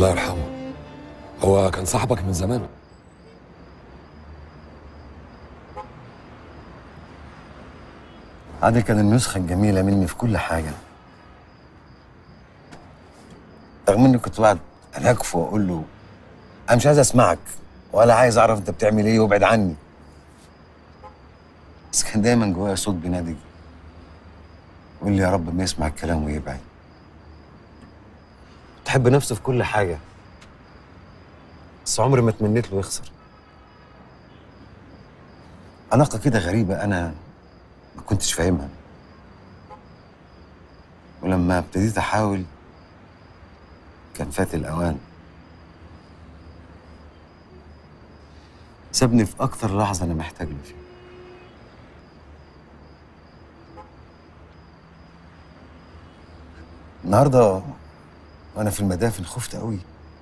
الله يرحمه هو كان صاحبك من زمان عادل كان النسخة الجميلة مني في كل حاجة رغم اني كنت بقعد اناكفه واقول له انا مش عايز اسمعك ولا عايز اعرف انت بتعمل ايه وابعد عني بس كان دايما جوايا صوت بينادي يقول لي يا رب ما يسمع الكلام ويبعد تحب نفسه في كل حاجة بس عمري ما تمنيت له يخسر علاقة كده غريبة أنا ما كنتش فاهمها ولما ابتديت أحاول كان فات الأوان سابني في أكتر لحظة أنا محتاج له فيها النهارده وأنا في المدافن خفت قوي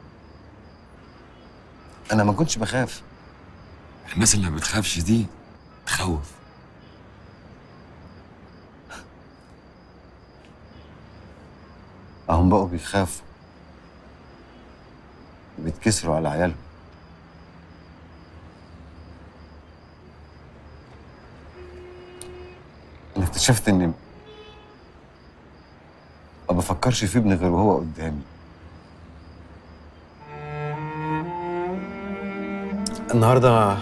أنا ما كنتش بخاف الناس اللي ما بتخافش دي تخوف هم بقوا بيخافوا بيتكسروا على عيالهم انا اكتشفت اني ما بفكرش في ابني غير وهو قدامي النهارده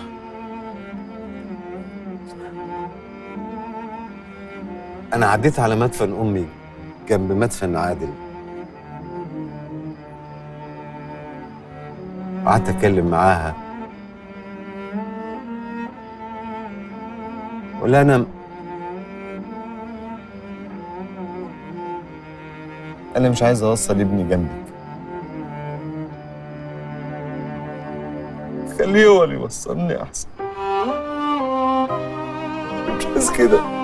انا عديت على مدفن امي جنب مدفن عادل قعدت اتكلم معاها ولا انا انا مش عايز اوصل ابني جنبك خليه هو اللي يوصلني احسن مش عايز كده